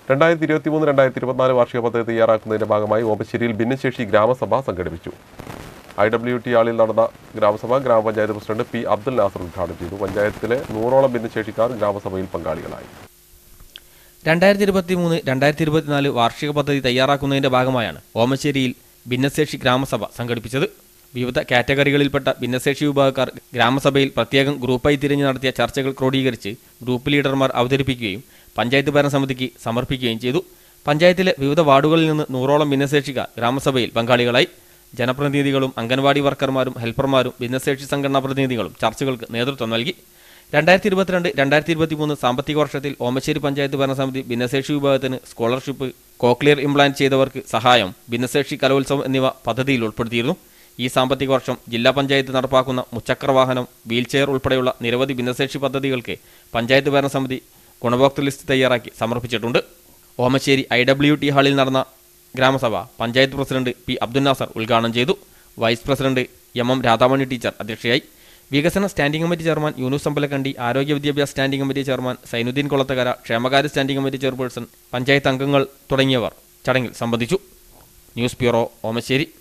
രണ്ടായിരത്തി ഇരുപത്തി മൂന്ന് രണ്ടായിരത്തി ഇരുപത്തിനാല് വാർഷിക പദ്ധതി തയ്യാറാക്കുന്നതിന്റെ ഭാഗമായി ഓമശ്ശേരിയിൽ ഭിന്നശേഷി ഗ്രാമസഭ സംഘടിപ്പിച്ചു ഐ ഡബ്ല്യു ടി ഹാളിൽ നടന്ന ഗ്രാമസഭ ഗ്രാമപഞ്ചായത്ത് പ്രസിഡന്റ് പി അബ്ദുൽ നാസർ ഉദ്ഘാടനം ചെയ്തു പഞ്ചായത്തിലെ നൂറോളം ഭിന്നശേഷിക്കാർ ഗ്രാമസഭയിൽ പങ്കാളികളായി രണ്ടായിരത്തി ഇരുപത്തി മൂന്ന് രണ്ടായിരത്തി ഇരുപത്തിനാല് വാർഷിക പദ്ധതി തയ്യാറാക്കുന്നതിന്റെ ഭാഗമായാണ് ഓമശ്ശേരിയിൽ ഭിന്നശേഷി ഗ്രാമസഭ സംഘടിപ്പിച്ചത് വിവിധ കാറ്റഗറികളിൽപ്പെട്ട ഭിന്നശേഷി വിഭാഗക്കാർ ഗ്രാമസഭയിൽ പ്രത്യേകം ഗ്രൂപ്പായി തിരിഞ്ഞു നടത്തിയ ചർച്ചകൾ ക്രോഡീകരിച്ച് ഗ്രൂപ്പ് ലീഡർമാർ അവതരിപ്പിക്കുകയും പഞ്ചായത്ത് ഭരണസമിതിക്ക് സമർപ്പിക്കുകയും ചെയ്തു പഞ്ചായത്തിലെ വിവിധ വാർഡുകളിൽ നിന്ന് നൂറോളം ഭിന്നശേഷിക്കാർ ഗ്രാമസഭയിൽ പങ്കാളികളായി ജനപ്രതിനിധികളും അംഗൻവാടി വർക്കർമാരും ഹെൽപ്പർമാരും ഭിന്നശേഷി സംഘടനാ പ്രതിനിധികളും ചർച്ചകൾക്ക് നേതൃത്വം നൽകി രണ്ടായിരത്തി ഇരുപത്തിരണ്ട് രണ്ടായിരത്തി ഇരുപത്തി മൂന്ന് സാമ്പത്തിക വർഷത്തിൽ ഓമശ്ശേരി പഞ്ചായത്ത് ഭരണസമിതി ഭിന്നശേഷി വിഭാഗത്തിന് സ്കോളർഷിപ്പ് കോക്ലിയർ ഇംപ്ലാന്റ് ചെയ്തവർക്ക് സഹായം ഭിന്നശേഷി കലോത്സവം എന്നിവ പദ്ധതിയിൽ ഉൾപ്പെടുത്തിയിരുന്നു ഈ സാമ്പത്തിക വർഷം ജില്ലാ പഞ്ചായത്ത് നടപ്പാക്കുന്ന മുച്ചക്ര വാഹനം വീൽചെയർ ഉൾപ്പെടെയുള്ള നിരവധി ഭിന്നശേഷി പദ്ധതികൾക്ക് പഞ്ചായത്ത് ഭരണസമിതി ഗുണഭോക്തൃ ലിസ്റ്റ് തയ്യാറാക്കി സമർപ്പിച്ചിട്ടുണ്ട് ഓമശ്ശേരി ഐ ഡബ്ല്യു ടി ഹാളിൽ നടന്ന ഗ്രാമസഭ പഞ്ചായത്ത് പ്രസിഡന്റ് പി അബ്ദുൽ നാസർ ഉദ്ഘാടനം ചെയ്തു vice president M M Radhamani teacher അധ്യക്ഷയായി വികസന standing committee chairman Yunus Ambalakkandi ആരോഗ്യ വിദ്യാഭ്യാസ standing committee chairman Sainuddin Kolathakara ക്ഷേമകാര്യ സ്റ്റാൻഡിംഗ് കമ്മിറ്റി ചെയർപേഴ്സൺ പഞ്ചായത്ത് അംഗങ്ങൾ തുടങ്ങിയവർ ചടങ്ങിൽ സംബന്ധിച്ചു ന്യൂസ് ബ്യൂറോ ഓമശ്ശേരി